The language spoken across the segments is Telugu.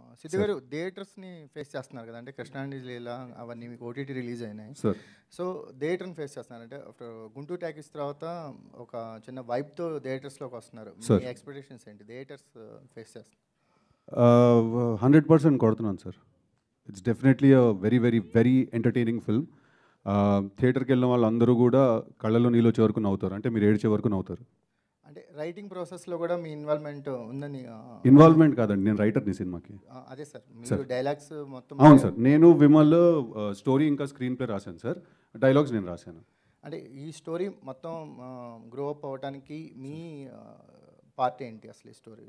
సిద్ధు గారు థియేటర్స్ని ఫేస్ చేస్తున్నారు కదా అంటే కృష్ణాండి లీల అవన్నీ మీకు ఓటీటీ రిలీజ్ అయినాయి సార్ సో థియేటర్ని ఫేస్ చేస్తున్నారు అంటే ఆఫ్టర్ గుంటూరు ట్యాకిస్ తర్వాత ఒక చిన్న వైబ్తో థియేటర్స్లోకి వస్తున్నారు Sir. మీ ఎక్స్పెక్టేషన్స్ ఏంటి థియేటర్స్ ఫేస్ చేస్తున్నారు హండ్రెడ్ పర్సెంట్ కొడుతున్నాను sir it's definitely a very very very entertaining film థియేటర్కి వెళ్ళిన వాళ్ళందరూ కూడా కళ్ళలో నీళ్ళు చేరుకుని అవుతారు అంటే మీరు ఏడ్చే వరకు నవ్వుతారు అంటే రైటింగ్ ప్రాసెస్లో కూడా మీ ఇన్వాల్వ్మెంట్ ఉందని ఆ, ఇన్వాల్వ్మెంట్ కాదండి నేను రైటర్ని సినిమాకి ఆ, అదే సార్ మీరు డైలాగ్స్ మొత్తం అవును సార్ నేను విమల్ స్టోరీ ఇంకా స్క్రీన్ ప్లే రాశాను సార్ డైలాగ్స్ నేను రాశాను అంటే ఈ స్టోరీ మొత్తం గ్రో అప్ అవ్వడానికి మీ పార్ట్ ఏంటి అసలు ఈ స్టోరీ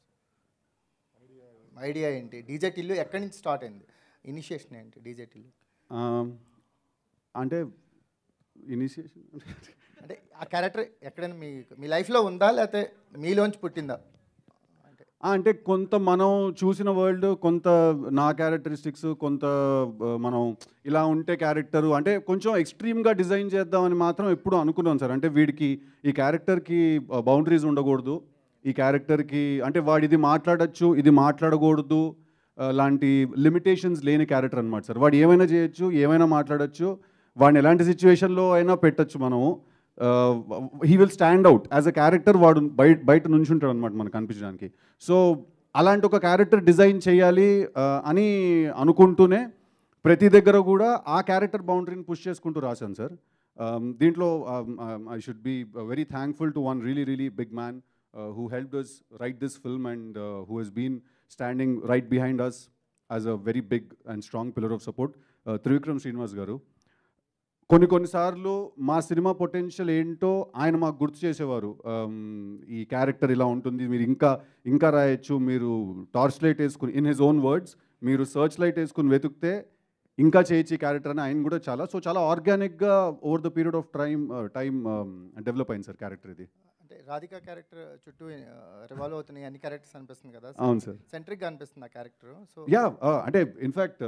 ఐడియా ఏంటి డీజే టిల్లు ఎక్కడి నుంచి స్టార్ట్ అయింది ఇనిషియేషన్ ఏంటి డీజే టిల్లు Um, అంటే ఇనిషియేషన్ అంటే ఆ క్యారెక్టర్ ఎక్కడైనా మీ మీ లైఫ్లో ఉందా లేకపోతే మీలోంచి పుట్టిందా అంటే ఆ, అంటే కొంత మనం చూసిన వరల్డ్ కొంత నా క్యారెక్టరిస్టిక్స్ కొంత ఆ, మనం ఇలా ఉంటే క్యారెక్టర్ అంటే కొంచెం ఎక్స్ట్రీమ్గా డిజైన్ చేద్దామని మాత్రం ఎప్పుడు అనుకున్నాం సార్ అంటే వీడికి ఈ క్యారెక్టర్కి బౌండరీస్ ఉండకూడదు ఈ క్యారెక్టర్కి అంటే వాడు ఇది మాట్లాడచ్చు ఇది మాట్లాడకూడదు ఆ, లాంటి లిమిటేషన్స్ లేని క్యారెక్టర్ అనమాట సార్ వాడు ఏమైనా చేయొచ్చు ఏమైనా మాట్లాడచ్చు వాడిని ఎలాంటి సిచ్యువేషన్లో అయినా పెట్టచ్చు మనము he will stand out as a character వాడు బయట బయట నుంచి ఉంటాడు అనమాట మనకు కనిపించడానికి సో అలాంటి ఒక క్యారెక్టర్ డిజైన్ చేయాలి ఆ, అని అనుకుంటూనే ప్రతి దగ్గర కూడా ఆ క్యారెక్టర్ బౌండరీని పుష్ చేసుకుంటూ రాశాను సార్ దీంట్లో I should be very thankful to one really really big man who help us write this film and who he's been standing right behind us as a very big and strong pillar of support Trivikram Srinivas garu కొన్ని కొన్నిసార్లు మా సినిమా పొటెన్షియల్ ఏంటో ఆయన మాకు గుర్తు చేసేవారు Um, ఈ క్యారెక్టర్ ఇలా ఉంటుంది మీరు ఇంకా ఇంకా రాయొచ్చు మీరు టార్చ్ లైట్ వేసుకుని ఇన్ హిజ్ ఓన్ వర్డ్స్ మీరు సర్చ్ లైట్ వేసుకుని వెతుకుతే ఇంకా చేయొచ్చు ఈ క్యారెక్టర్ అని ఆయన కూడా చాలా సో చాలా ఆర్గానిక్గా over the period of time time develop అయింది సార్ క్యారెక్టర్ ఇది అంటే రాధికా క్యారెక్టర్ చుట్టూ రివాల్వ్ అవుతున్నాయి అన్ని క్యారెక్టర్స్ అనిపిస్తుంది కదా అవును సార్ సెంట్రిక్గా అనిపిస్తుంది ఆ క్యారెక్టర్ సో యా అంటే in fact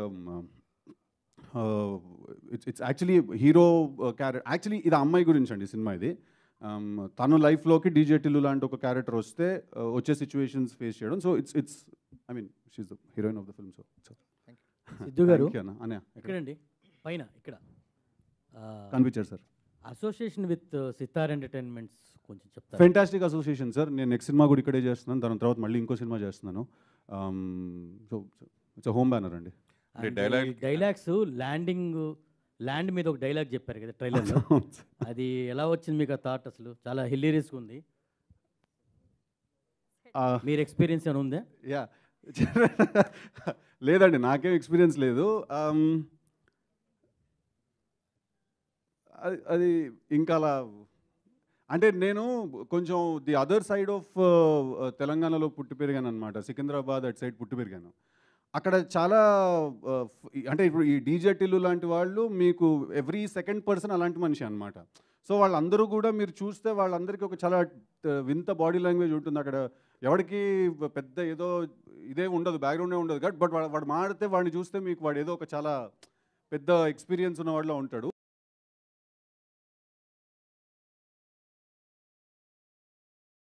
it's it's actually hero character actually ఇది అమ్మాయి గురించి అండి సినిమా ఇది Um, తను లైఫ్లోకి డీజే టిల్లు లాంటి ఒక క్యారెక్టర్ వస్తే uh, వచ్చే సిచ్యువేషన్స్ ఫేస్ చేయడం so it's it's I mean she's the heroine of the film so Siddhu garu అన్న అన్నయ్య ఎక్కడ ఇక్కడండి పైన ఇక్కడ కనిపించారు sir association with Sithara entertainments కొంచెం చెప్తారు ఫెంటాస్టిక్ అసోసియేషన్ సార్ నేను నెక్స్ట్ సినిమా కూడా ఇక్కడే చేస్తున్నాను దాని తర్వాత మళ్ళీ ఇంకో సినిమా చేస్తున్నాను సో ఇట్స్ హోమ్ బ్యానర్ అండి dialogue- డైలాగ్స్ ల్యాండింగ్ ల్యాండ్ మీద ఒక డైలాగ్ చెప్పారు కదా ట్రైలర్లో అది ఎలా వచ్చింది మీకు ఆ థాట్ అసలు చాలా హిల్లీరియస్గా ఉంది Ah. మీరు ఎక్స్పీరియన్స్ అని ఉందా యా లేదండి నాకేం ఎక్స్పీరియన్స్ లేదు Um, అది- అది ఇంకా అలా అంటే నేను కొంచెం ది అదర్ సైడ్ ఆఫ్ తెలంగాణలో పుట్టి పెరిగాను అనమాట సికింద్రాబాద్ అటు సైడ్ పుట్టి పెరిగాను అక్కడ చాలా uh, ఫ్- అంటే ఇప్పుడు ఈ డీజే టిల్లు లాంటి వాళ్ళు మీకు ఎవ్రీ సెకండ్ పర్సన్ అలాంటి మనిషి అనమాట సో వాళ్ళందరూ కూడా మీరు చూస్తే వాళ్ళందరికీ ఒక చాలా uh, వింత బాడీ లాంగ్వేజ్ ఉంటుంది అక్కడ ఎవరికి పెద్ద ఏదో ఇదే ఉండదు బ్యాక్గ్రౌండే ఉండదు బట్ వాడు వాడు మాడితే వాడిని చూస్తే మీకు వాడు ఏదో ఒక చాలా పెద్ద ఎక్స్పీరియన్స్ ఉన్న వాడిలో ఉంటాడు